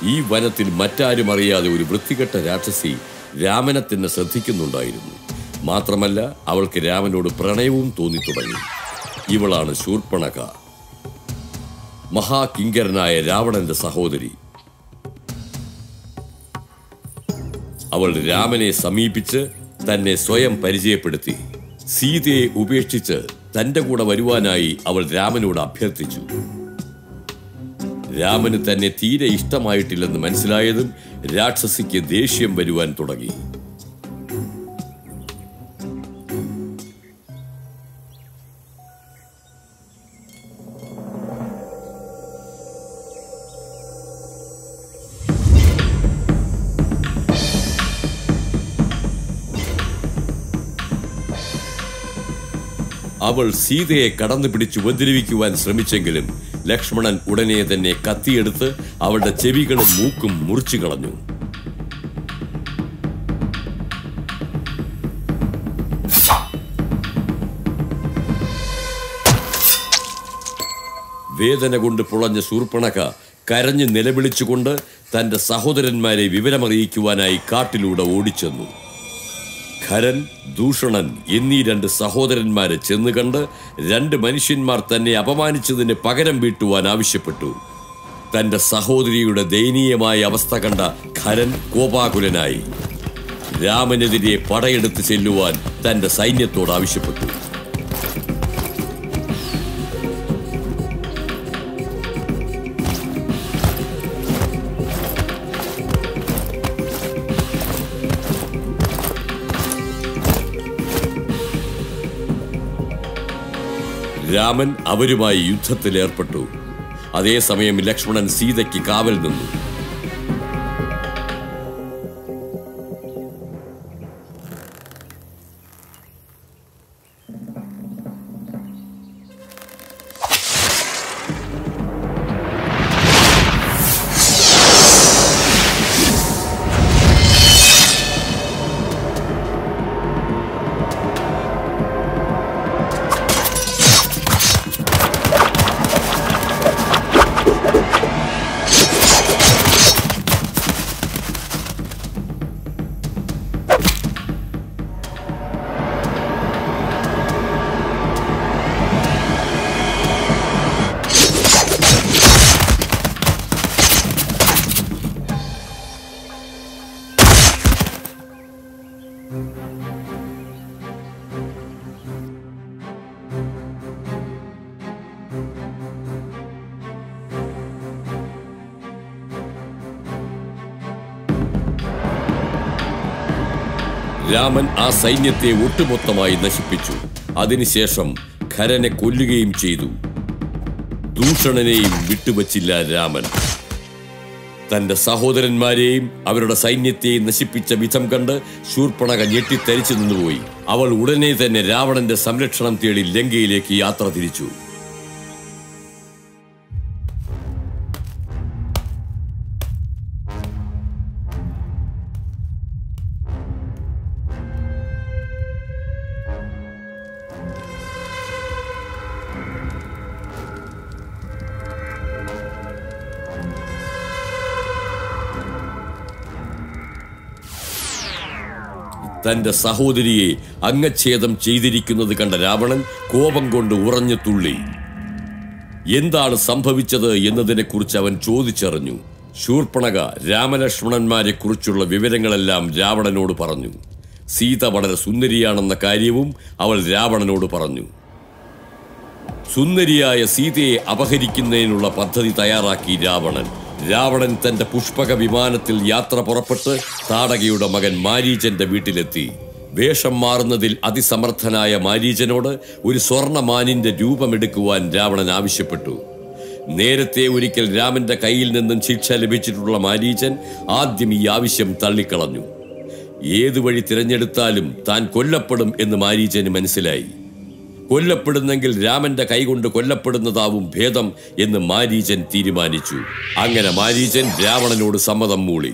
ഈ വനത്തിൽ മറ്റാരും അറിയാതെ ഒരു വൃത്തികെട്ട രാക്ഷസി രാമനെ തന്നെ ശ്രദ്ധിക്കുന്നുണ്ടായിരുന്നു മാത്രമല്ല അവൾക്ക് രാമനോട് പ്രണയവും തോന്നി തുടങ്ങി ഇവളാണ് ശൂർപ്പണക മഹാകിങ്കരനായ രാവണന്റെ സഹോദരി അവൾ രാമനെ സമീപിച്ച് തന്നെ സ്വയം പരിചയപ്പെടുത്തി സീതയെ ഉപേക്ഷിച്ച് തന്റെ കൂടെ വരുവാനായി അവൾ രാമനോട് അഭ്യർത്ഥിച്ചു രാമന് തന്നെ തീരെ ഇഷ്ടമായിട്ടില്ലെന്ന് മനസ്സിലായതും രാക്ഷസിക്ക് ദേഷ്യം വരുവാൻ തുടങ്ങി അവൾ സീതയെ കടന്നു പിടിച്ച് ഉപദ്രവിക്കുവാൻ ശ്രമിച്ചെങ്കിലും ലക്ഷ്മണൻ ഉടനെ തന്നെ കത്തിയെടുത്ത് അവളുടെ ചെവികളും മൂക്കും മുറിച്ചു കളഞ്ഞു വേദന കൊണ്ട് പുളഞ്ഞ ശൂർപ്പണക കരഞ്ഞ് നിലവിളിച്ചുകൊണ്ട് തന്റെ സഹോദരന്മാരെ വിവരമറിയിക്കുവാനായി കാട്ടിലൂടെ ഓടിച്ചെന്നു ഖരൻ ദൂഷണൻ എന്നീ രണ്ട് സഹോദരന്മാരെ ചെന്ന് കണ്ട് രണ്ട് മനുഷ്യന്മാർ തന്നെ അപമാനിച്ചതിന് പകരം വീട്ടുവാൻ ആവശ്യപ്പെട്ടു തന്റെ സഹോദരിയുടെ ദയനീയമായ അവസ്ഥ കണ്ട ഖരൻ കോപാകുലനായി രാമനെതിരെ പടയെടുത്ത് ചെല്ലുവാൻ തന്റെ സൈന്യത്തോട് ആവശ്യപ്പെട്ടു രാമൻ അവരുമായി യുദ്ധത്തിൽ ഏർപ്പെട്ടു അതേസമയം ലക്ഷ്മണൻ സീതയ്ക്ക് കാവൽ നിന്നു രാമൻ ആ സൈന്യത്തെ ഒട്ടുമൊത്തമായി നശിപ്പിച്ചു അതിനുശേഷം ഖരനെ കൊല്ലുകയും ചെയ്തു ദൂഷണനെയും വിട്ടുവച്ചില്ല രാമൻ തന്റെ സഹോദരന്മാരെയും അവരുടെ സൈന്യത്തെയും നശിപ്പിച്ച വിധം കണ്ട് ശൂർപ്പണക ഞെട്ടിത്തരിച്ചു നിന്നുപോയി അവൾ ഉടനെ തന്നെ രാവണന്റെ സംരക്ഷണം തേടി ലങ്കയിലേക്ക് യാത്ര തിരിച്ചു തന്റെ സഹോദരിയെ അംഗച്ഛേദം ചെയ്തിരിക്കുന്നത് കണ്ട രാവണൻ കോപം കൊണ്ട് ഉറഞ്ഞു തുള്ളി എന്താണ് സംഭവിച്ചത് എന്നതിനെക്കുറിച്ച് അവൻ ചോദിച്ചറിഞ്ഞു ശൂർപ്പണക രാമലക്ഷ്മണന്മാരെ കുറിച്ചുള്ള വിവരങ്ങളെല്ലാം രാവണനോട് പറഞ്ഞു സീത വളരെ സുന്ദരിയാണെന്ന കാര്യവും അവൾ രാവണനോട് പറഞ്ഞു സുന്ദരിയായ സീതയെ അപഹരിക്കുന്നതിനുള്ള പദ്ധതി തയ്യാറാക്കി രാവണൻ രാവണൻ തന്റെ പുഷ്പക വിമാനത്തിൽ യാത്ര പുറപ്പെട്ട് താടകയുടെ മകൻ മാരീചന്റെ വീട്ടിലെത്തി വേഷം മാറുന്നതിൽ അതിസമർത്ഥനായ മാരീചനോട് ഒരു സ്വർണമാനിന്റെ രൂപമെടുക്കുവാൻ രാവണൻ ആവശ്യപ്പെട്ടു നേരത്തെ ഒരിക്കൽ രാമന്റെ കയ്യിൽ നിന്നും ശിക്ഷ ലഭിച്ചിട്ടുള്ള മാരീചൻ ആദ്യം ഈ ആവശ്യം തള്ളിക്കളഞ്ഞു ഏതു വഴി തിരഞ്ഞെടുത്താലും താൻ കൊല്ലപ്പെടും എന്ന് മാരീചന് മനസ്സിലായി കൊല്ലപ്പെടുന്നെങ്കിൽ രാമന്റെ കൈകൊണ്ട് കൊല്ലപ്പെടുന്നതാവും ഭേദം എന്ന് മാരീചൻ തീരുമാനിച്ചു അങ്ങനെ മാരീചൻ രാവണനോട് സമ്മതം മൂളി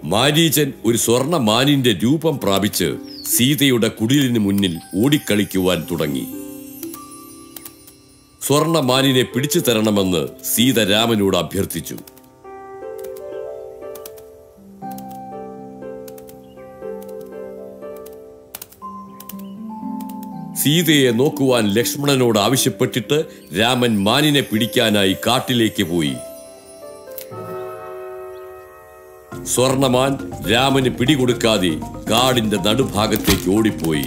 മാരീചൻ ഒരു സ്വർണ മാനിന്റെ രൂപം പ്രാപിച്ച് സീതയുടെ കുടിലിന് മുന്നിൽ ഓടിക്കളിക്കുവാൻ തുടങ്ങി സ്വർണ മാനിനെ പിടിച്ചു തരണമെന്ന് സീത രാമനോട് അഭ്യർത്ഥിച്ചു സീതയെ നോക്കുവാൻ ലക്ഷ്മണനോട് ആവശ്യപ്പെട്ടിട്ട് രാമൻ മാനിനെ പിടിക്കാനായി കാട്ടിലേക്ക് പോയി സ്വർണമാൻ രാമന് പിടികൊടുക്കാതെ കാടിന്റെ നടുഭാഗത്തേക്ക് ഓടിപ്പോയി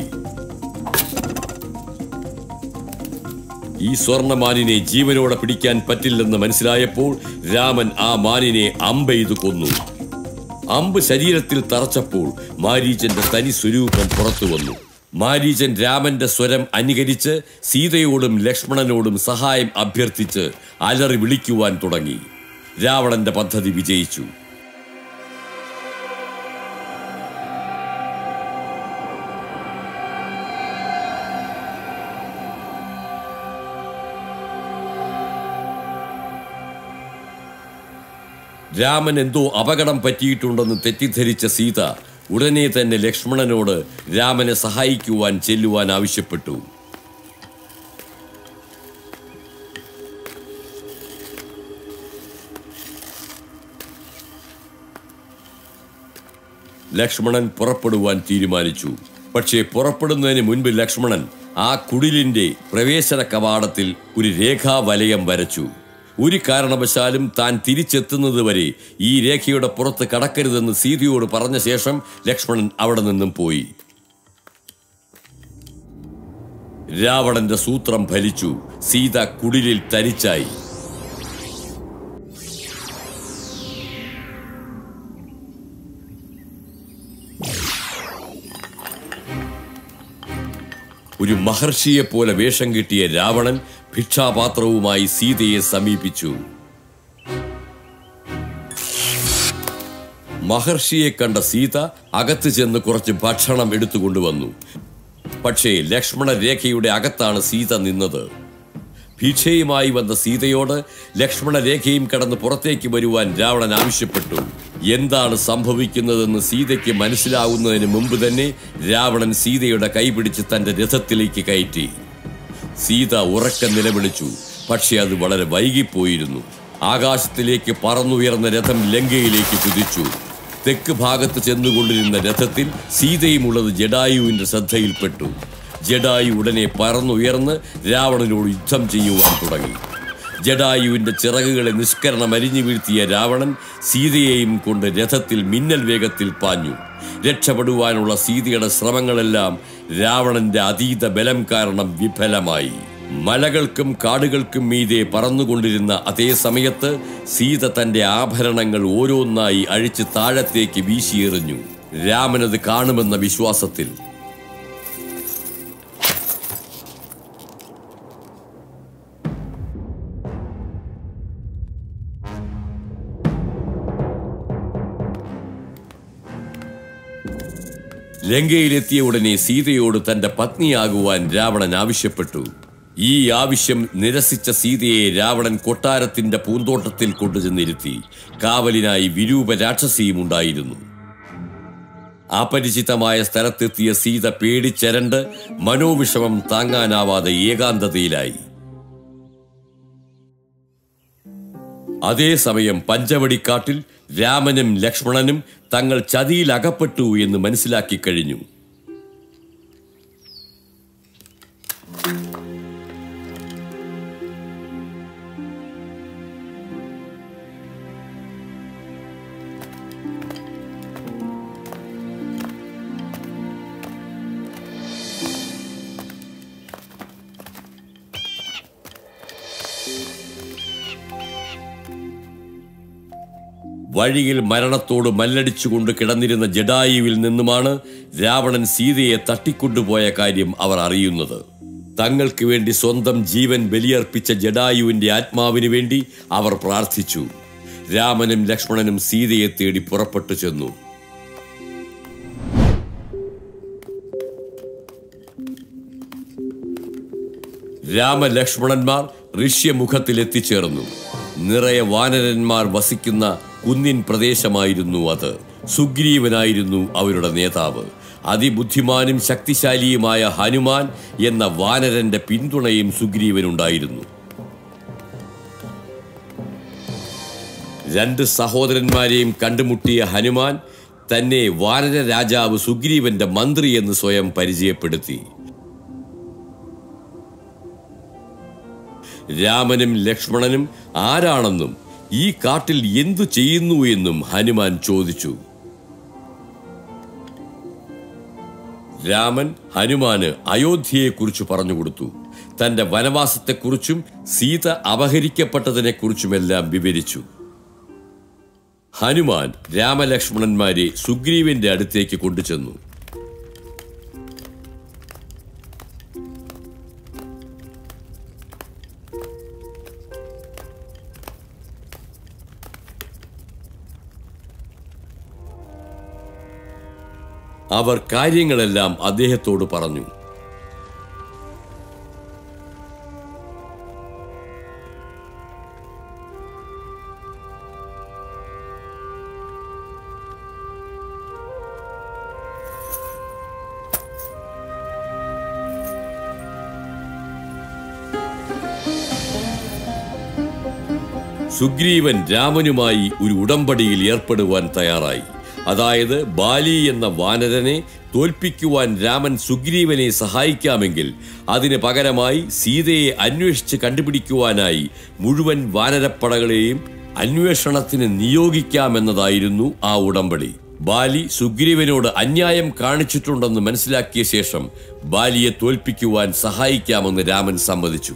ഈ സ്വർണമാനിനെ ജീവനോടെ പിടിക്കാൻ പറ്റില്ലെന്ന് മനസ്സിലായപ്പോൾ രാമൻ ആ മാനിനെ അമ്പെയ്തു കൊന്നു അമ്പ് ശരീരത്തിൽ തറച്ചപ്പോൾ മാരീചന്റെ തനി സ്വരൂപം പുറത്തു വന്നു മാരീചൻ രാമന്റെ സ്വരം അനുകരിച്ച് സീതയോടും ലക്ഷ്മണനോടും സഹായം അഭ്യർത്ഥിച്ച് അലറി വിളിക്കുവാൻ തുടങ്ങി രാവണന്റെ പദ്ധതി വിജയിച്ചു രാമൻ എന്തോ അപകടം പറ്റിയിട്ടുണ്ടെന്ന് തെറ്റിദ്ധരിച്ച സീത ഉടനെ തന്നെ ലക്ഷ്മണനോട് രാമനെ സഹായിക്കുവാൻ ചെല്ലുവാൻ ആവശ്യപ്പെട്ടു ലക്ഷ്മണൻ പുറപ്പെടുവാൻ തീരുമാനിച്ചു പക്ഷേ പുറപ്പെടുന്നതിന് മുൻപ് ലക്ഷ്മണൻ ആ കുടിലിന്റെ പ്രവേശന കവാടത്തിൽ ഒരു രേഖാവലയം വരച്ചു ഒരു കാരണവശാലും താൻ തിരിച്ചെത്തുന്നത് വരെ ഈ രേഖയുടെ പുറത്ത് കടക്കരുതെന്ന് സീതയോട് പറഞ്ഞ ശേഷം ലക്ഷ്മണൻ അവിടെ നിന്നും പോയി രാവണന്റെ സൂത്രം ഫലിച്ചു സീത കുടിലിൽ തരിച്ചായി ഒരു മഹർഷിയെ പോലെ വേഷം കിട്ടിയ രാവണൻ ഭിക്ഷാപാത്രവുമായി സീതയെ സമീപിച്ചു മഹർഷിയെ കണ്ട സീത അകത്ത് ചെന്ന് കുറച്ച് ഭക്ഷണം എടുത്തുകൊണ്ടുവന്നു പക്ഷേ ലക്ഷ്മണ രേഖയുടെ അകത്താണ് സീത നിന്നത് ഭിക്ഷയുമായി വന്ന സീതയോട് ലക്ഷ്മണ രേഖയും കടന്ന് പുറത്തേക്ക് വരുവാൻ രാവണൻ ആവശ്യപ്പെട്ടു എന്താണ് സംഭവിക്കുന്നതെന്ന് സീതയ്ക്ക് മനസ്സിലാവുന്നതിന് മുമ്പ് തന്നെ രാവണൻ സീതയുടെ കൈപിടിച്ച് തന്റെ രഥത്തിലേക്ക് കയറ്റി സീത ഉറക്കം നിലവിളിച്ചു പക്ഷെ അത് വളരെ വൈകിപ്പോയിരുന്നു ആകാശത്തിലേക്ക് പറന്നുയർന്ന രഥം ലങ്കയിലേക്ക് കുതിച്ചു തെക്ക് ഭാഗത്ത് ചെന്നുകൊണ്ടിരുന്ന രഥത്തിൽ സീതയുമുള്ളത് ജഡായുവിന്റെ ശ്രദ്ധയിൽപ്പെട്ടു ജഡായു ഉടനെ പറന്നുയർന്ന് രാവണനോട് യുദ്ധം ചെയ്യുവാൻ തുടങ്ങി ജഡായുവിന്റെ ചിറകുകളെ നിഷ്കരണം അരിഞ്ഞു വീഴ്ത്തിയ രാവണൻ സീതയെയും കൊണ്ട് രഥത്തിൽ മിന്നൽ വേഗത്തിൽ പാഞ്ഞു രക്ഷപ്പെടുവാനുള്ള സീതയുടെ ശ്രമങ്ങളെല്ലാം രാവണന്റെ അതീത ബലം കാരണം വിഫലമായി മലകൾക്കും കാടുകൾക്കും മീതെ പറന്നുകൊണ്ടിരുന്ന അതേ സമയത്ത് സീത തന്റെ ആഭരണങ്ങൾ ഓരോന്നായി അഴിച്ച് താഴത്തേക്ക് വീശിയെറിഞ്ഞു രാമനത് കാണുമെന്ന വിശ്വാസത്തിൽ ലങ്കയിലെത്തിയ ഉടനെ സീതയോട് തന്റെ പത്നിയാകുവാൻ രാവണൻ ആവശ്യപ്പെട്ടു ഈ ആവശ്യം നിരസിച്ച സീതയെ രാവണൻ കൊട്ടാരത്തിന്റെ പൂന്തോട്ടത്തിൽ കൊണ്ടുചെന്നിരുത്തി കാവലിനായി വിരൂപ രാക്ഷസിയും ഉണ്ടായിരുന്നു അപരിചിതമായ സ്ഥലത്തെത്തിയ സീത പേടിച്ചരണ്ട് മനോവിഷമം താങ്ങാനാവാതെ ഏകാന്തതയിലായി അതേസമയം പഞ്ചവടിക്കാട്ടിൽ രാമനും ലക്ഷ്മണനും തങ്ങൾ ചതിയിൽ അകപ്പെട്ടു എന്ന് മനസ്സിലാക്കി കഴിഞ്ഞു വഴിയിൽ മരണത്തോട് മല്ലടിച്ചുകൊണ്ട് കിടന്നിരുന്ന ജഡായുവിൽ നിന്നുമാണ് രാവണൻ സീതയെ തട്ടിക്കൊണ്ടുപോയ കാര്യം അവർ അറിയുന്നത് തങ്ങൾക്ക് വേണ്ടി സ്വന്തം ജീവൻ ബലിയർപ്പിച്ച ജഡായുവിന്റെ ആത്മാവിന് വേണ്ടി അവർ പ്രാർത്ഥിച്ചു രാമനും ലക്ഷ്മണനും സീതയെ തേടി പുറപ്പെട്ടു ചെന്നു രാമലക്ഷ്മണന്മാർ ഋഷ്യമുഖത്തിൽ എത്തിച്ചേർന്നു നിറയെ വാനരന്മാർ വസിക്കുന്ന കുന്നിൻ പ്രദേശമായിരുന്നു അത് സുഗ്രീവനായിരുന്നു അവരുടെ നേതാവ് അതിബുദ്ധിമാനും ശക്തിശാലിയുമായ ഹനുമാൻ എന്ന വാനരന്റെ പിന്തുണയും സുഗ്രീവനുണ്ടായിരുന്നു രണ്ട് സഹോദരന്മാരെയും കണ്ടുമുട്ടിയ ഹനുമാൻ തന്നെ വാനര രാജാവ് സുഗ്രീവന്റെ മന്ത്രി എന്ന് സ്വയം പരിചയപ്പെടുത്തി രാമനും ലക്ഷ്മണനും ആരാണെന്നും ഈ കാട്ടിൽ എന്തു ചെയ്യുന്നു എന്നും ഹനുമാൻ ചോദിച്ചു രാമൻ ഹനുമാന് അയോധ്യയെക്കുറിച്ച് പറഞ്ഞുകൊടുത്തു തന്റെ വനവാസത്തെക്കുറിച്ചും സീത അപഹരിക്കപ്പെട്ടതിനെക്കുറിച്ചുമെല്ലാം വിവരിച്ചു ഹനുമാൻ രാമലക്ഷ്മണന്മാരെ സുഗ്രീവന്റെ അടുത്തേക്ക് കൊണ്ടുചെന്നു അവർ കാര്യങ്ങളെല്ലാം അദ്ദേഹത്തോട് പറഞ്ഞു സുഗ്രീവൻ രാമനുമായി ഒരു ഉടമ്പടിയിൽ ഏർപ്പെടുവാൻ തയ്യാറായി അതായത് ബാലി എന്ന വാനരനെ തോൽപ്പിക്കുവാൻ രാമൻ സുഗ്രീവനെ സഹായിക്കാമെങ്കിൽ അതിന് പകരമായി സീതയെ അന്വേഷിച്ച് കണ്ടുപിടിക്കുവാനായി മുഴുവൻ വാനരപ്പടകളെയും അന്വേഷണത്തിന് നിയോഗിക്കാമെന്നതായിരുന്നു ആ ഉടമ്പടി ബാലി സുഗ്രീവനോട് അന്യായം കാണിച്ചിട്ടുണ്ടെന്ന് മനസ്സിലാക്കിയ ശേഷം ബാലിയെ തോൽപ്പിക്കുവാൻ സഹായിക്കാമെന്ന് രാമൻ സമ്മതിച്ചു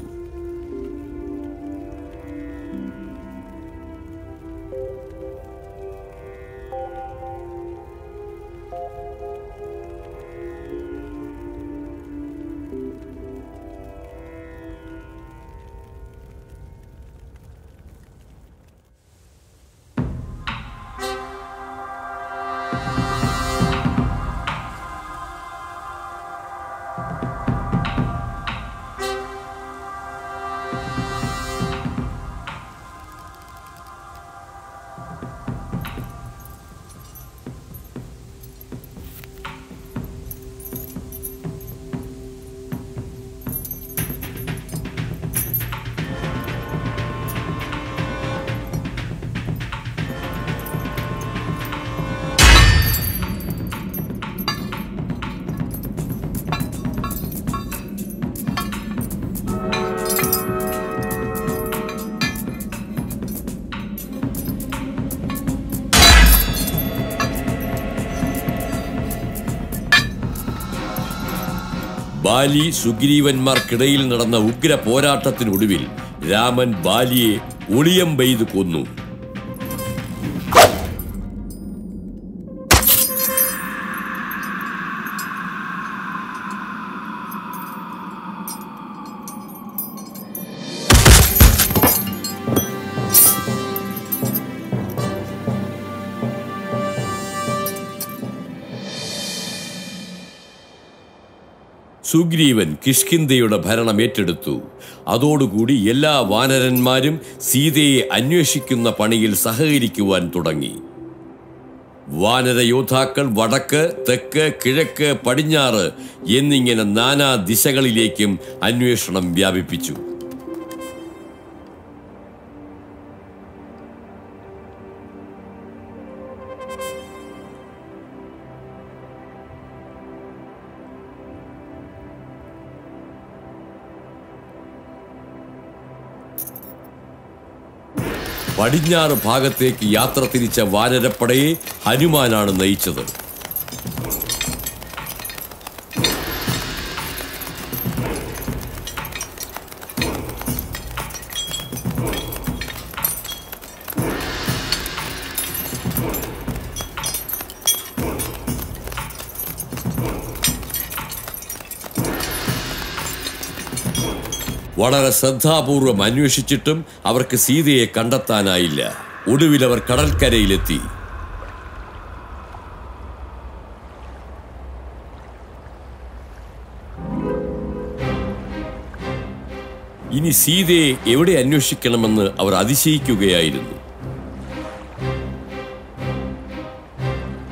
ബാലി സുഗ്രീവന്മാർക്കിടയിൽ നടന്ന ഉഗ്ര പോരാട്ടത്തിനൊടുവിൽ രാമൻ ബാലിയെ ഒളിയം പെയ്ത് കൊന്നു സുഗ്രീവൻ കിഷ്കിന്ധയുടെ ഭരണം ഏറ്റെടുത്തു അതോടുകൂടി എല്ലാ വാനരന്മാരും സീതയെ അന്വേഷിക്കുന്ന പണിയിൽ സഹകരിക്കുവാൻ തുടങ്ങി വാനര യോദ്ധാക്കൾ വടക്ക് തെക്ക് കിഴക്ക് പടിഞ്ഞാറ് എന്നിങ്ങനെ നാനാ ദിശകളിലേക്കും അന്വേഷണം വ്യാപിപ്പിച്ചു പടിഞ്ഞാറ് ഭാഗത്തേക്ക് യാത്ര തിരിച്ച വാനരപ്പടയെ ഹനുമാനാണ് നയിച്ചത് വളരെ ശ്രദ്ധാപൂർവം അന്വേഷിച്ചിട്ടും അവർക്ക് സീതയെ കണ്ടെത്താനായില്ല ഒടുവിൽ അവർ കടൽക്കരയിലെത്തി ഇനി സീതയെ എവിടെ അന്വേഷിക്കണമെന്ന് അവർ അതിശയിക്കുകയായിരുന്നു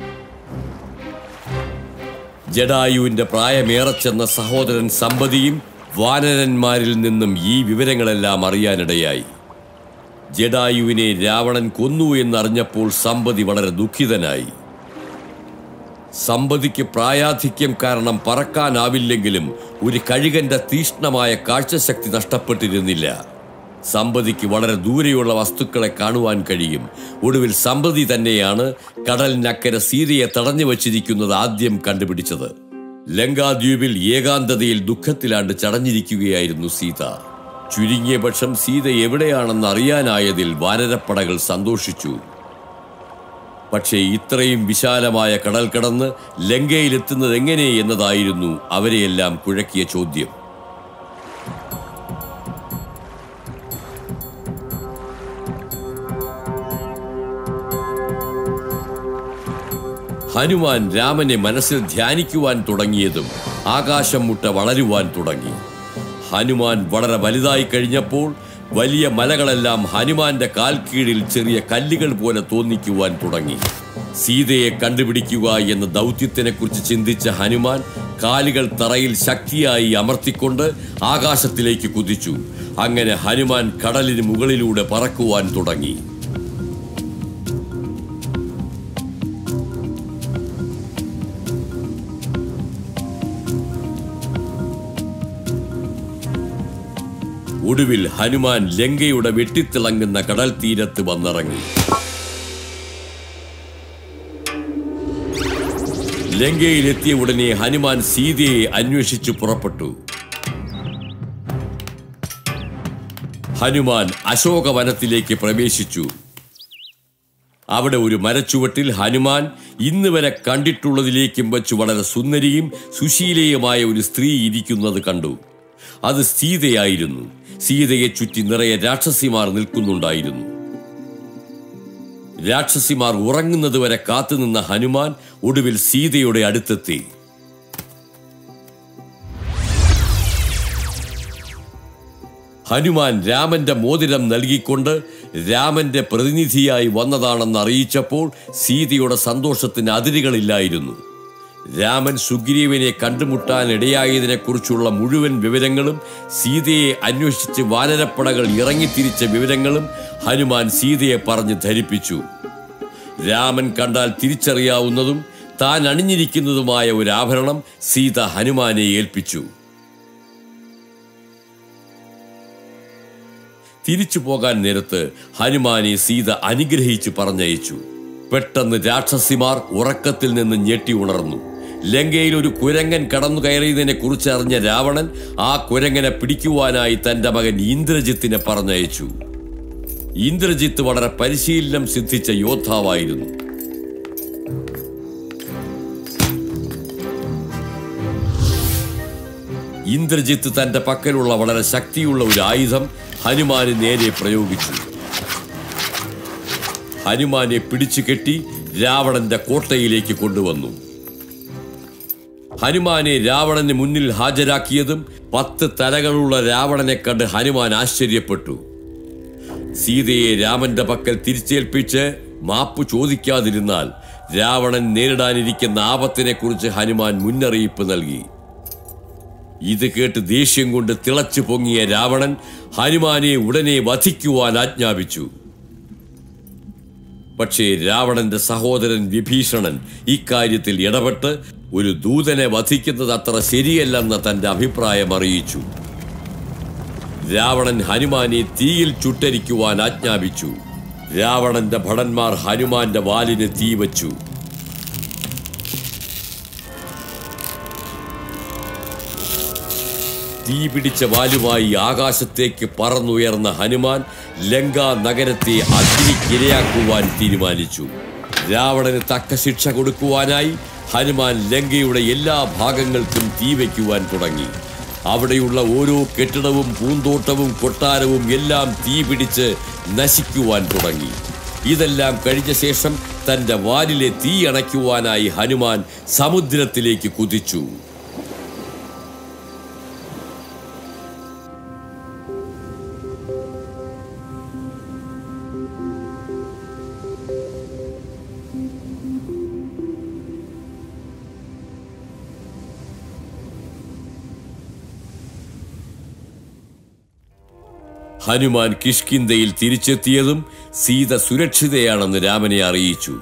ജഡായുവിന്റെ പ്രായമേറെ ചെന്ന സഹോദരൻ സമ്പതിയും വാനരന്മാരിൽ നിന്നും ഈ വിവരങ്ങളെല്ലാം അറിയാനിടയായി ജഡായുവിനെ രാവണൻ കൊന്നു എന്നറിഞ്ഞപ്പോൾ സമ്പതി വളരെ ദുഃഖിതനായി സമ്പതിക്ക് പ്രായാധിക്യം കാരണം പറക്കാനാവില്ലെങ്കിലും ഒരു കഴുകന്റെ തീഷ്ണമായ കാഴ്ചശക്തി നഷ്ടപ്പെട്ടിരുന്നില്ല സമ്പതിക്ക് വളരെ ദൂരെയുള്ള വസ്തുക്കളെ കാണുവാൻ കഴിയും ഒടുവിൽ സമ്പതി തന്നെയാണ് കടലിനക്കരെ സീതയെ തടഞ്ഞു വച്ചിരിക്കുന്നത് ആദ്യം കണ്ടുപിടിച്ചത് ലങ്കാദ്വീപിൽ ഏകാന്തതയിൽ ദുഃഖത്തിലാണ്ട് ചടഞ്ഞിരിക്കുകയായിരുന്നു സീത ചുരുങ്ങിയ പക്ഷം സീത എവിടെയാണെന്ന് അറിയാനായതിൽ വാനരപ്പടകൾ സന്തോഷിച്ചു പക്ഷേ ഇത്രയും വിശാലമായ കടൽ കടന്ന് ലങ്കയിലെത്തുന്നത് എങ്ങനെ എന്നതായിരുന്നു അവരെയെല്ലാം കുഴക്കിയ ചോദ്യം ഹനുമാൻ രാമനെ മനസ്സിൽ ധ്യാനിക്കുവാൻ തുടങ്ങിയതും ആകാശം മുട്ട വളരുവാൻ തുടങ്ങി ഹനുമാൻ വളരെ വലുതായി കഴിഞ്ഞപ്പോൾ വലിയ മലകളെല്ലാം ഹനുമാന്റെ കാൽ കീഴിൽ ചെറിയ കല്ലുകൾ പോലെ തോന്നിക്കുവാൻ തുടങ്ങി സീതയെ കണ്ടുപിടിക്കുക എന്ന ദൗത്യത്തിനെ കുറിച്ച് ചിന്തിച്ച ഹനുമാൻ കാലുകൾ തറയിൽ ശക്തിയായി അമർത്തിക്കൊണ്ട് ആകാശത്തിലേക്ക് കുതിച്ചു അങ്ങനെ ഹനുമാൻ കടലിന് മുകളിലൂടെ പറക്കുവാൻ തുടങ്ങി ഒടുവിൽ ഹനുമാൻ ലങ്കയുടെ വെട്ടിത്തിളങ്ങുന്ന കടൽ തീരത്ത് വന്നിറങ്ങി ലങ്കയിലെത്തിയ ഉടനെ ഹനുമാൻ സീതയെ അന്വേഷിച്ചു പുറപ്പെട്ടു ഹനുമാൻ അശോകവനത്തിലേക്ക് പ്രവേശിച്ചു അവിടെ ഒരു മരച്ചുവട്ടിൽ ഹനുമാൻ ഇന്ന് വരെ കണ്ടിട്ടുള്ളതിലേക്കും വെച്ച് വളരെ സുന്ദരിയും സുശീലയുമായ ഒരു സ്ത്രീ ഇരിക്കുന്നത് കണ്ടു അത് സീതയായിരുന്നു സീതയെ ചുറ്റി നിറയെ രാക്ഷസിമാർ നിൽക്കുന്നുണ്ടായിരുന്നു രാക്ഷസിമാർ ഉറങ്ങുന്നതുവരെ കാത്തുനിന്ന ഹനുമാൻ ഒടുവിൽ സീതയുടെ അടുത്തെത്തി ഹനുമാൻ രാമന്റെ മോതിരം നൽകിക്കൊണ്ട് രാമന്റെ പ്രതിനിധിയായി വന്നതാണെന്ന് അറിയിച്ചപ്പോൾ സീതയുടെ സന്തോഷത്തിന് അതിരുകളില്ലായിരുന്നു രാമൻ സുഗ്രീവനെ കണ്ടുമുട്ടാൻ ഇടയായതിനെക്കുറിച്ചുള്ള മുഴുവൻ വിവരങ്ങളും സീതയെ അന്വേഷിച്ച് വാനരപ്പടകൾ ഇറങ്ങിത്തിരിച്ച വിവരങ്ങളും ഹനുമാൻ സീതയെ പറഞ്ഞ് ധരിപ്പിച്ചു രാമൻ കണ്ടാൽ തിരിച്ചറിയാവുന്നതും താൻ അണിഞ്ഞിരിക്കുന്നതുമായ ഒരു ആഭരണം സീത ഹനുമാനെ ഏൽപ്പിച്ചു തിരിച്ചു പോകാൻ നേരത്ത് ഹനുമാനെ സീത അനുഗ്രഹിച്ചു പറഞ്ഞയച്ചു പെട്ടെന്ന് രാക്ഷസിമാർ ഉറക്കത്തിൽ നിന്ന് ഞെട്ടി ഉണർന്നു ലങ്കയിൽ ഒരു കുരങ്ങൻ കടന്നു കയറിയതിനെ കുറിച്ച് അറിഞ്ഞ രാവണൻ ആ കുരങ്ങനെ പിടിക്കുവാനായി തന്റെ മകൻ ഇന്ദ്രജിത്തിനെ പറഞ്ഞയച്ചു ഇന്ദ്രജിത്ത് വളരെ പരിശീലനം സിദ്ധിച്ച യോദ്ധാവായിരുന്നു ഇന്ദ്രജിത്ത് തന്റെ പക്കലുള്ള വളരെ ശക്തിയുള്ള ഒരു ആയുധം ഹനുമാന് നേരെ പ്രയോഗിച്ചു ഹനുമാനെ പിടിച്ചു കെട്ടി രാവണന്റെ കോട്ടയിലേക്ക് കൊണ്ടുവന്നു ഹനുമാനെ രാവണന് മുന്നിൽ ഹാജരാക്കിയതും പത്ത് തലകളുള്ള രാവണനെ കണ്ട് ഹനുമാൻ ആശ്ചര്യപ്പെട്ടു സീതയെ രാമന്റെ പക്കൽ തിരിച്ചേൽപ്പിച്ച് മാപ്പ് ചോദിക്കാതിരുന്നാൽ രാവണൻ നേരിടാനിരിക്കുന്ന ആപത്തിനെ കുറിച്ച് ഹനുമാൻ മുന്നറിയിപ്പ് നൽകി ഇത് കേട്ട് ദേഷ്യം കൊണ്ട് തിളച്ചു പൊങ്ങിയ രാവണൻ ഹനുമാനെ ഉടനെ വധിക്കുവാൻ ആജ്ഞാപിച്ചു പക്ഷേ രാവണന്റെ സഹോദരൻ വിഭീഷണൻ ഇക്കാര്യത്തിൽ ഇടപെട്ട് ഒരു ദൂതനെ വധിക്കുന്നത് അത്ര ശരിയല്ലെന്ന തന്റെ അഭിപ്രായം അറിയിച്ചു രാവണൻ ഹനുമാനെ തീയിൽ ചുട്ടരിക്കുവാൻ ആജ്ഞാപിച്ചു രാവണന്റെ ഭടന്മാർ ഹനുമാന്റെ വാലിന് തീ വച്ചു തീ പിടിച്ച വാലുമായി ആകാശത്തേക്ക് പറന്നുയർന്ന ഹനുമാൻ ലങ്കാ നഗരത്തെ അഗ്നിക്കിരയാക്കുവാൻ തീരുമാനിച്ചു രാവണന് തക്ക ശിക്ഷ കൊടുക്കുവാനായി ഹനുമാൻ ലങ്കയുടെ എല്ലാ ഭാഗങ്ങൾക്കും തീ വയ്ക്കുവാൻ തുടങ്ങി അവിടെയുള്ള ഓരോ കെട്ടിടവും പൂന്തോട്ടവും കൊട്ടാരവും എല്ലാം തീ പിടിച്ച് നശിക്കുവാൻ തുടങ്ങി ഇതെല്ലാം കഴിഞ്ഞ ശേഷം തന്റെ വാലിലെ തീ അണയ്ക്കുവാനായി ഹനുമാൻ സമുദ്രത്തിലേക്ക് കുതിച്ചു ഹനുമാൻ കിഷ്കിന്തയിൽ തിരിച്ചെത്തിയതും സീത സുരക്ഷിതയാണെന്ന് രാമനെ അറിയിച്ചു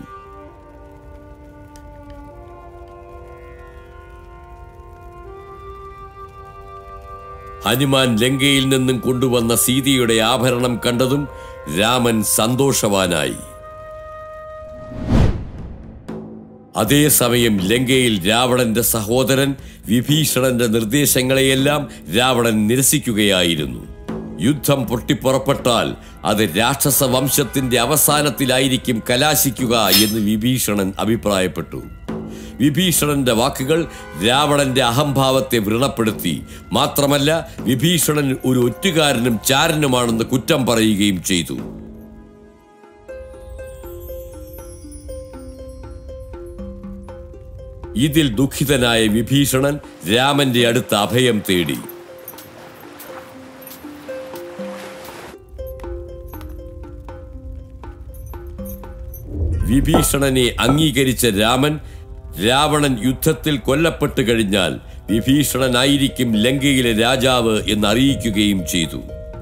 ഹനുമാൻ ലങ്കയിൽ നിന്നും കൊണ്ടുവന്ന സീതയുടെ ആഭരണം കണ്ടതും രാമൻ സന്തോഷവാനായി അതേസമയം ലങ്കയിൽ രാവണന്റെ സഹോദരൻ വിഭീഷണന്റെ നിർദ്ദേശങ്ങളെയെല്ലാം രാവണൻ നിരസിക്കുകയായിരുന്നു യുദ്ധം പൊട്ടിപ്പുറപ്പെട്ടാൽ അത് രാക്ഷസ വംശത്തിന്റെ അവസാനത്തിലായിരിക്കും കലാശിക്കുക എന്ന് വിഭീഷണൻ അഭിപ്രായപ്പെട്ടു വിഭീഷണന്റെ വാക്കുകൾ രാവണന്റെ അഹംഭാവത്തെ വ്രണപ്പെടുത്തി മാത്രമല്ല വിഭീഷണൻ ഒരു ഒറ്റുകാരനും ചാരനുമാണെന്ന് കുറ്റം പറയുകയും ചെയ്തു ഇതിൽ ദുഃഖിതനായ വിഭീഷണൻ രാമന്റെ അടുത്ത് അഭയം തേടി വിഭീഷണനെ അംഗീകരിച്ച രാമൻ രാവണൻ യുദ്ധത്തിൽ കൊല്ലപ്പെട്ടു കഴിഞ്ഞാൽ വിഭീഷണനായിരിക്കും ലങ്കയിലെ രാജാവ് എന്നറിയിക്കുകയും ചെയ്തു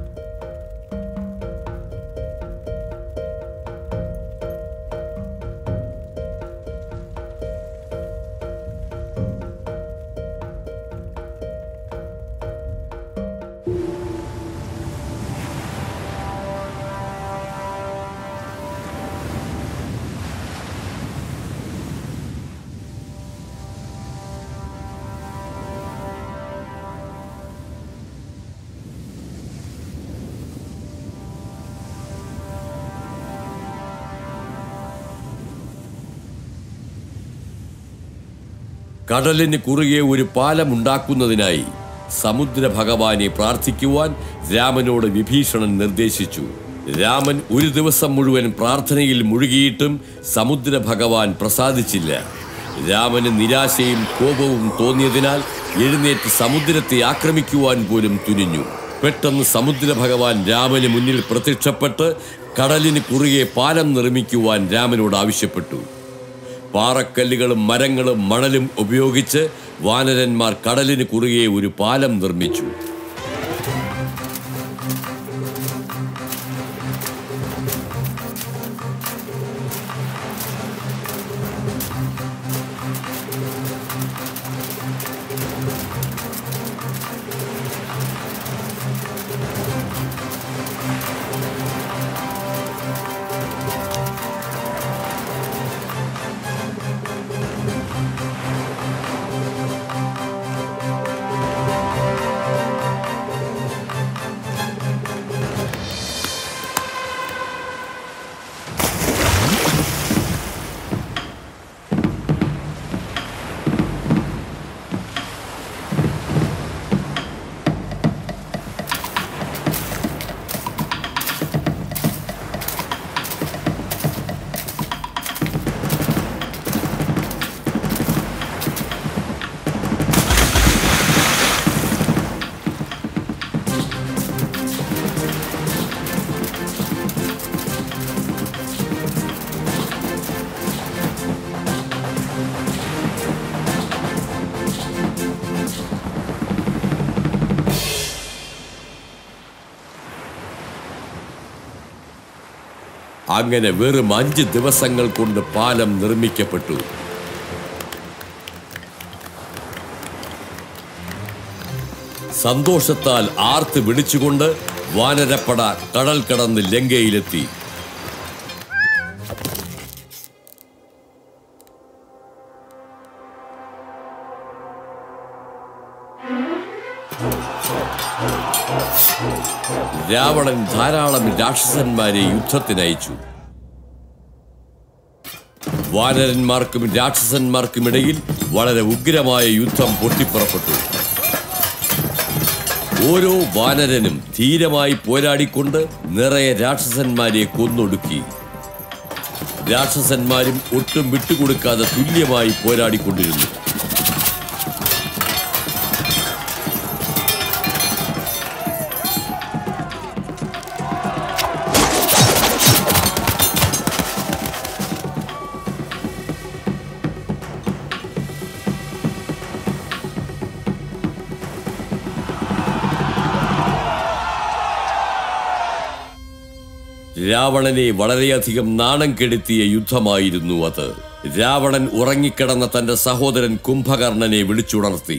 കടലിന് കുറുകെ ഒരു പാലം ഉണ്ടാക്കുന്നതിനായി സമുദ്ര ഭഗവാനെ പ്രാർത്ഥിക്കുവാൻ രാമനോട് വിഭീഷണൻ നിർദ്ദേശിച്ചു രാമൻ ഒരു ദിവസം മുഴുവൻ പ്രാർത്ഥനയിൽ മുഴുകിയിട്ടും സമുദ്ര ഭഗവാൻ പ്രസാദിച്ചില്ല രാമന് നിരാശയും കോപവും തോന്നിയതിനാൽ എഴുന്നേറ്റ് സമുദ്രത്തെ ആക്രമിക്കുവാൻ പോലും തുനിഞ്ഞു പെട്ടെന്ന് സമുദ്ര ഭഗവാൻ രാമന് മുന്നിൽ പ്രത്യക്ഷപ്പെട്ട് കടലിന് കുറുകെ പാലം നിർമ്മിക്കുവാൻ രാമനോട് ആവശ്യപ്പെട്ടു പാറക്കല്ലുകളും മരങ്ങളും മണലും ഉപയോഗിച്ച് വാനരന്മാർ കടലിന് കുറുകെ ഒരു പാലം നിർമ്മിച്ചു അങ്ങനെ വെറും അഞ്ച് ദിവസങ്ങൾ കൊണ്ട് പാലം നിർമ്മിക്കപ്പെട്ടു സന്തോഷത്താൽ ആർത്ത് വിളിച്ചുകൊണ്ട് വാനരപ്പട കടൽ കടന്ന് ലങ്കയിലെത്തി രാവണൻ ധാരാളം രാക്ഷസന്മാരെ യുദ്ധത്തിനയച്ചു വാനരന്മാർക്കും രാക്ഷസന്മാർക്കും ഇടയിൽ വളരെ ഉഗ്രമായ യുദ്ധം പൊട്ടിപ്പുറപ്പെട്ടു ഓരോ വാനരനും ധീരമായി പോരാടിക്കൊണ്ട് നിറയെ രാക്ഷസന്മാരെ കൊന്നൊടുക്കി രാക്ഷസന്മാരും ഒട്ടും വിട്ടുകൊടുക്കാതെ തുല്യമായി പോരാടിക്കൊണ്ടിരുന്നു രാവണനെ വളരെയധികം നാണം കെടുത്തിയ യുദ്ധമായിരുന്നു അത് രാവണൻ ഉറങ്ങിക്കിടന്ന തന്റെ സഹോദരൻ കുംഭകർണനെ വിളിച്ചുണർത്തി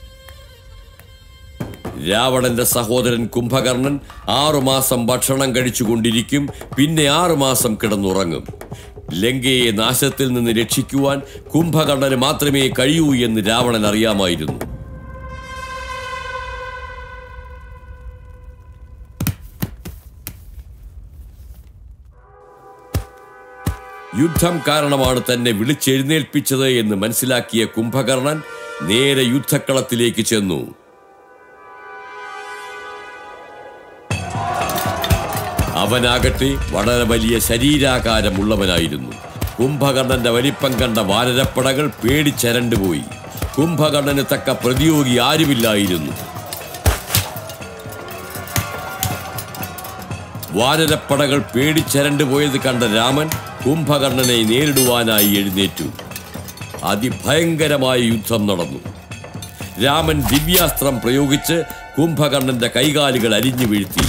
രാവണന്റെ സഹോദരൻ കുംഭകർണൻ ആറുമാസം ഭക്ഷണം കഴിച്ചുകൊണ്ടിരിക്കും പിന്നെ ആറുമാസം കിടന്നുറങ്ങും ലങ്കയെ നാശത്തിൽ നിന്ന് രക്ഷിക്കുവാൻ കുംഭകർണന് മാത്രമേ കഴിയൂ എന്ന് രാവണൻ അറിയാമായിരുന്നു യുദ്ധം കാരണമാണ് തന്നെ വിളിച്ചെഴുന്നേൽപ്പിച്ചത് എന്ന് മനസ്സിലാക്കിയ കുംഭകർണൻ നേരെ യുദ്ധക്കളത്തിലേക്ക് ചെന്നു അവനാകട്ടെ വളരെ വലിയ ശരീരാകാരമുള്ളവനായിരുന്നു കുംഭകർണന്റെ വലിപ്പം കണ്ട വാനരപ്പടകൾ പേടിച്ചരണ്ടുപോയി കുംഭകർണന് തക്ക പ്രതിയോഗി ആരുമില്ലായിരുന്നു വാനരപ്പടകൾ പേടിച്ചരണ്ടുപോയത് കണ്ട രാമൻ കുംഭകർണനെ നേരിടുവാനായി എഴുന്നേറ്റു അതിഭയങ്കരമായ യുദ്ധം നടന്നു രാമൻ ദിവ്യാസ്ത്രം പ്രയോഗിച്ച് കുംഭകർണന്റെ കൈകാലുകൾ അരിഞ്ഞു വീഴ്ത്തി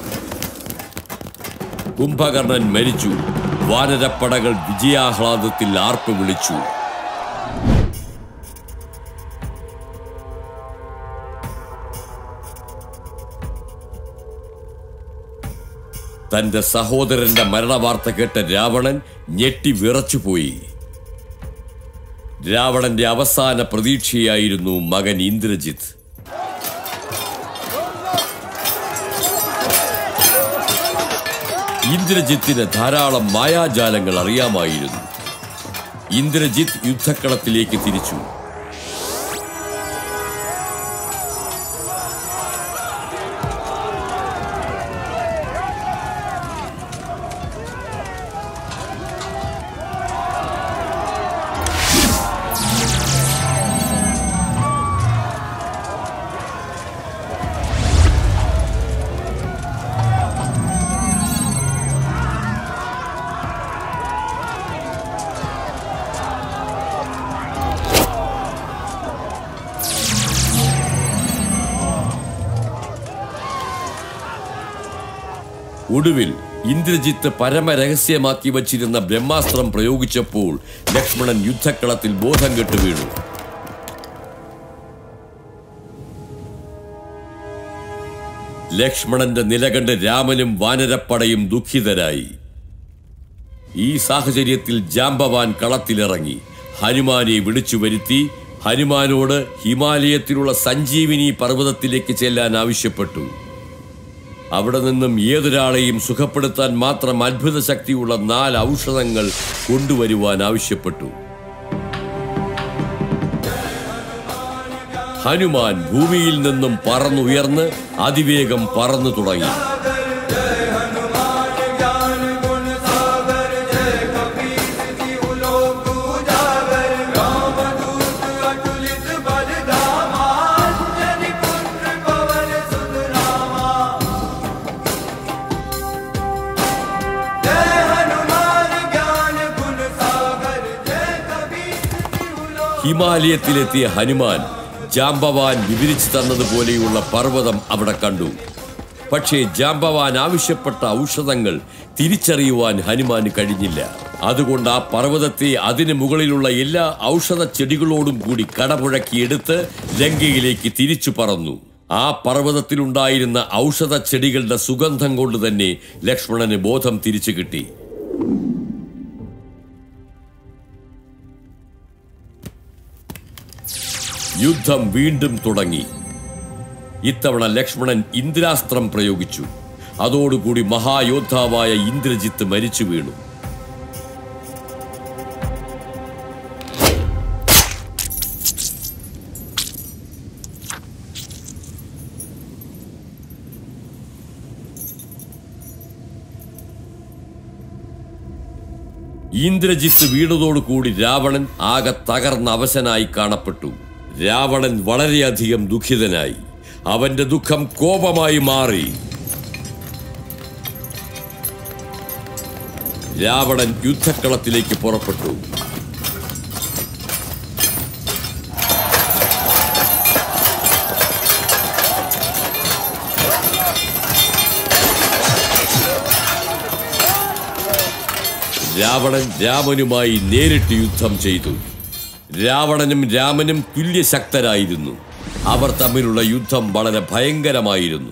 കുംഭകർണൻ മരിച്ചു വാനരപ്പടകൾ വിജയാഹ്ലാദത്തിൽ ആർപ്പ് വിളിച്ചു തന്റെ സഹോദരന്റെ മരണവാർത്ത കേട്ട രാവണൻ ഞെട്ടി വിറച്ചുപോയി രാവണന്റെ അവസാന പ്രതീക്ഷയായിരുന്നു മകൻ ഇന്ദ്രജിത്ത് ഇന്ദ്രജിത്തിന് ധാരാളം മായാജാലങ്ങൾ അറിയാമായിരുന്നു ഇന്ദ്രജിത്ത് യുദ്ധക്കളത്തിലേക്ക് തിരിച്ചു ഒടുവിൽ ഇന്ദ്രജിത്ത് പരമരഹസ്യമാക്കി വച്ചിരുന്ന ബ്രഹ്മാസ്ത്രം പ്രയോഗിച്ചപ്പോൾ ലക്ഷ്മണൻ യുദ്ധക്കളത്തിൽ ബോധം കെട്ടു വീണു ലക്ഷ്മണന്റെ നിലകണ്ട് രാമനും വാനരപ്പടയും ദുഃഖിതരായി ഈ സാഹചര്യത്തിൽ ജാമ്പവാൻ കളത്തിലിറങ്ങി ഹനുമാനെ വിളിച്ചു വരുത്തി ഹനുമാനോട് ഹിമാലയത്തിലുള്ള സഞ്ജീവിനി പർവ്വതത്തിലേക്ക് ചെല്ലാൻ ആവശ്യപ്പെട്ടു അവിടെ നിന്നും ഏതൊരാളെയും സുഖപ്പെടുത്താൻ മാത്രം അത്ഭുത ശക്തിയുള്ള നാല് ഔഷധങ്ങൾ കൊണ്ടുവരുവാൻ ആവശ്യപ്പെട്ടു ഹനുമാൻ ഭൂമിയിൽ നിന്നും പറന്നുയർന്ന് അതിവേഗം പറന്നു തുടങ്ങി ഹിമാലയത്തിലെത്തിയ ഹനുമാൻ ജാമ്പവാൻ വിവരിച്ചു തന്നതുപോലെയുള്ള പർവ്വതം അവിടെ കണ്ടു പക്ഷേ ജാമ്പവാൻ ആവശ്യപ്പെട്ട ഔഷധങ്ങൾ തിരിച്ചറിയുവാൻ ഹനുമാന് കഴിഞ്ഞില്ല അതുകൊണ്ട് ആ പർവ്വതത്തെ അതിന് മുകളിലുള്ള എല്ലാ ഔഷധ ചെടികളോടും കൂടി കടപുഴക്കിയെടുത്ത് ലങ്കയിലേക്ക് തിരിച്ചു പറന്നു ആ പർവ്വതത്തിലുണ്ടായിരുന്ന ഔഷധ ചെടികളുടെ സുഗന്ധം കൊണ്ട് തന്നെ ലക്ഷ്മണന് ബോധം തിരിച്ചു കിട്ടി യുദ്ധം വീണ്ടും തുടങ്ങി ഇത്തവണ ലക്ഷ്മണൻ ഇന്ദ്രാസ്ത്രം പ്രയോഗിച്ചു അതോടുകൂടി മഹായോദ്ധാവായ ഇന്ദ്രജിത്ത് മരിച്ചു വീണു ഇന്ദ്രജിത്ത് വീണതോടുകൂടി രാവണൻ ആകെ തകർന്ന അവശനായി കാണപ്പെട്ടു രാവണൻ വളരെയധികം ദുഃഖിതനായി അവന്റെ ദുഃഖം കോപമായി മാറി രാവണൻ യുദ്ധക്കളത്തിലേക്ക് പുറപ്പെട്ടു രാവണൻ രാമനുമായി നേരിട്ട് യുദ്ധം ചെയ്തു രാവണനും രാമനും തുല്യശക്തരായിരുന്നു അവർ തമ്മിലുള്ള യുദ്ധം വളരെ ഭയങ്കരമായിരുന്നു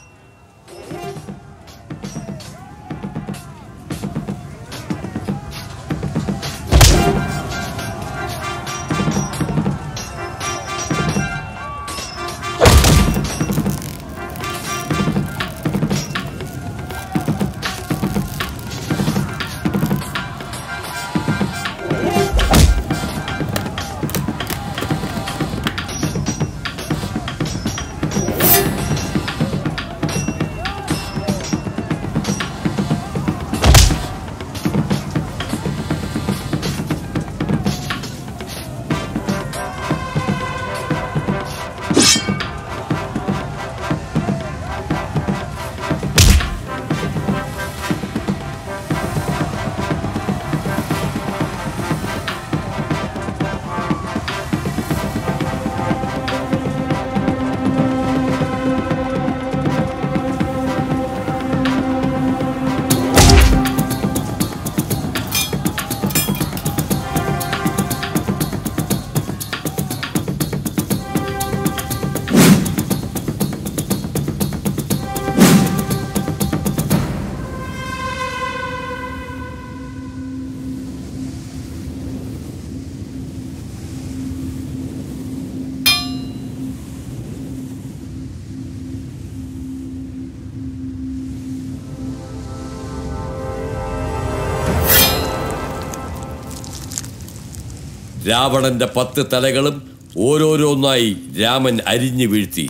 രാവണന്റെ പത്ത് തലകളും ഓരോരോന്നായി രാമൻ അരിഞ്ഞു വീഴ്ത്തി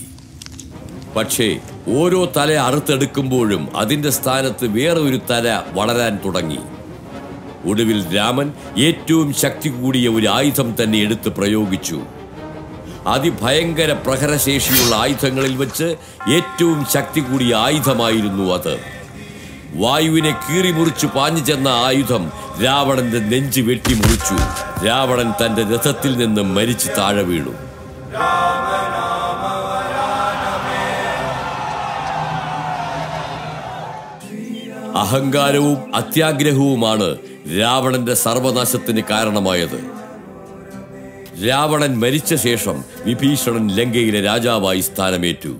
പക്ഷേ ഓരോ തല അറുത്തെടുക്കുമ്പോഴും അതിന്റെ സ്ഥാനത്ത് വേറെ ഒരു തല വളരാൻ തുടങ്ങി ഒടുവിൽ രാമൻ ഏറ്റവും ശക്തി കൂടിയ ഒരു ആയുധം തന്നെ എടുത്ത് പ്രയോഗിച്ചു അതിഭയങ്കര പ്രഹരശേഷിയുള്ള ആയുധങ്ങളിൽ വെച്ച് ഏറ്റവും ശക്തി കൂടിയ ആയുധമായിരുന്നു അത് വായുവിനെ കീറിമുറിച്ചു പാഞ്ഞു ചെന്ന ആയുധം രാവണന്റെ നെഞ്ച് വെട്ടിമുറിച്ചു രാവണൻ തന്റെ രഥത്തിൽ നിന്ന് മരിച്ചു താഴെ വീണു അഹങ്കാരവും അത്യാഗ്രഹവുമാണ് രാവണന്റെ സർവനാശത്തിന് കാരണമായത് രാവണൻ മരിച്ച ശേഷം വിഭീഷണൻ ലങ്കയിലെ രാജാവായി സ്ഥാനമേറ്റു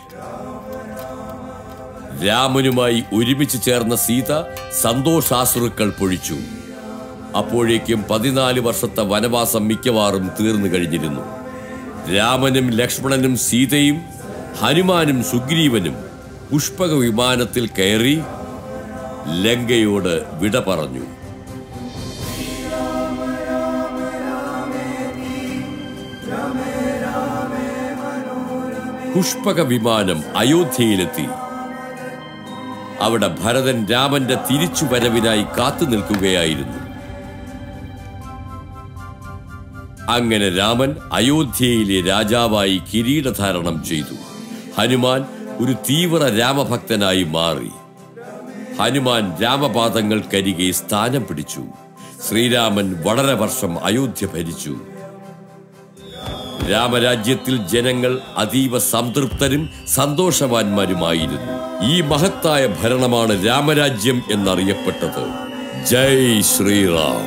രാമനുമായി ഒരുമിച്ച് ചേർന്ന സീത സന്തോഷാശ്രുക്കൾ പൊഴിച്ചു അപ്പോഴേക്കും പതിനാല് വർഷത്തെ വനവാസം മിക്കവാറും തീർന്നു കഴിഞ്ഞിരുന്നു രാമനും ലക്ഷ്മണനും സീതയും ഹനുമാനും സുഗ്രീവനും പുഷ്പക വിമാനത്തിൽ കയറി ലങ്കയോട് വിട പറഞ്ഞു പുഷ്പക വിമാനം അയോധ്യയിലെത്തി അവിടെ ഭരതൻ രാമന്റെ തിരിച്ചുവരവിനായി കാത്തു നിൽക്കുകയായിരുന്നു അങ്ങനെ രാമൻ അയോധ്യയിലെ രാജാവായി കിരീടധാരണം ചെയ്തു ഹനുമാൻ ഒരു തീവ്ര രാമഭക്തനായി മാറി ഹനുമാൻ രാമപാദങ്ങൾക്കരികെ സ്ഥാനം പിടിച്ചു ശ്രീരാമൻ വളരെ വർഷം അയോധ്യ ഭരിച്ചു രാമരാജ്യത്തിൽ ജനങ്ങൾ അതീവ സംതൃപ്തരും സന്തോഷവാന്മാരുമായിരുന്നു ഈ മഹത്തായ ഭരണമാണ് രാമരാജ്യം എന്നറിയപ്പെട്ടത് ജയ് ശ്രീറാം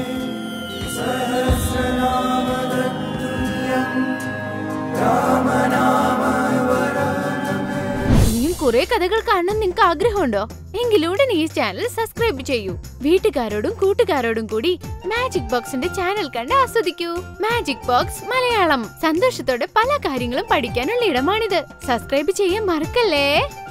ഇനിയും കുറെ കഥകൾ കാണാൻ നിങ്ങൾക്ക് ആഗ്രഹമുണ്ടോ എങ്കിൽ ഉടനെ ഈ ചാനൽ സബ്സ്ക്രൈബ് ചെയ്യൂ വീട്ടുകാരോടും കൂട്ടുകാരോടും കൂടി മാജിക് ബോക്സിന്റെ ചാനൽ കണ്ട് ആസ്വദിക്കൂ മാജിക് ബോക്സ് മലയാളം സന്തോഷത്തോടെ പല കാര്യങ്ങളും പഠിക്കാനുള്ള ഇടമാണിത് സബ്സ്ക്രൈബ് ചെയ്യാൻ മറക്കല്ലേ